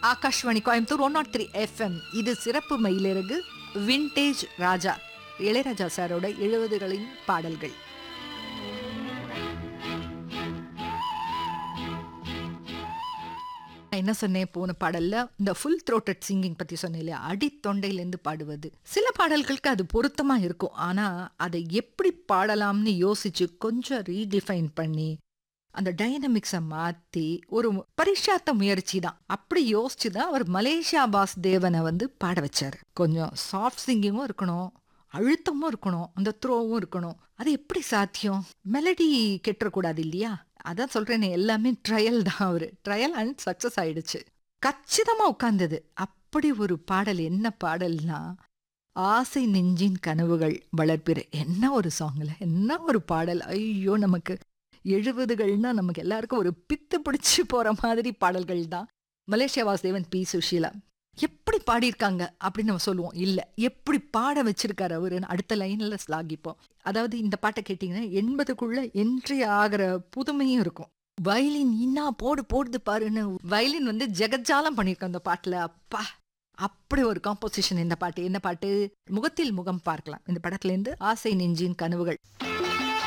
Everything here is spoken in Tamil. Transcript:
Akashvani Coimbatore one naught three FM இது சிறப்பு மயிலிறகு விண்டேஜ் ராஜா இளையராஜா சாரோட எழுபதுகளின் பாடல்கள் நான் என்ன சொன்னேன் போன பாடல்ல இந்த ஃபுல் த்ரோட்டட் சிங்கிங் பத்தி சொன்னேன் இல்லையா அடி தொண்டையிலேருந்து பாடுவது சில பாடல்களுக்கு அது பொருத்தமா இருக்கும் ஆனா அதை எப்படி பாடலாம்னு யோசிச்சு கொஞ்சம் ரீடிஃபைன் பண்ணி அந்த டைனமிக்ஸை மாத்தி ஒரு பரிஷாத்த முயற்சி தான் அப்படி யோசிச்சு தான் அவர் மலேசியா பாஸ் தேவனை வந்து பாட வச்சாரு கொஞ்சம் சாஃப்ட் சிங்கிங்கும் இருக்கணும் அழுத்தமும் இருக்கணும் அந்த த்ரோவும் இருக்கணும் அது எப்படி சாத்தியம் மெலடி கெட்டுறக்கூடாது இல்லையா அதான் சொல்றேனே எல்லாமே ட்ரையல் தான் அவரு ட்ரையல் அண்ட் சக்சஸ் ஆயிடுச்சு கச்சிதமா உட்கார்ந்தது அப்படி ஒரு பாடல் என்ன பாடல்னா ஆசை நெஞ்சின் கனவுகள் வளர்ப்பிற என்ன ஒரு சாங்ல என்ன ஒரு பாடல் ஐயோ நமக்கு எழுபதுகள்னா நமக்கு எல்லாருக்கும் ஒரு பித்து பிடிச்சு போற மாதிரி பாடல்கள் தான் மலேசியா வாசுதேவன் பி சுஷீலா எப்படி பாடியிருக்காங்க அப்படின்னு நம்ம சொல்லுவோம் இல்ல எப்படி பாட வச்சிருக்காரு அவருன்னு அடுத்த லைன்ல ஸ்லாகிப்போம் அதாவது இந்த பாட்டை கேட்டீங்கன்னா எண்பதுக்குள்ள என்ட்ரி ஆகிற புதுமையும் இருக்கும் வயலின் இன்னா போடு போடுது பாருன்னு வயலின் வந்து ஜெகஜாலம் பண்ணியிருக்கோம் அந்த பாட்டுல அப்பா அப்படி ஒரு காம்போசிஷன் இந்த பாட்டு என்ன பாட்டு முகத்தில் முகம் பார்க்கலாம் இந்த படத்துல இருந்து ஆசை நெஞ்சின் கனவுகள்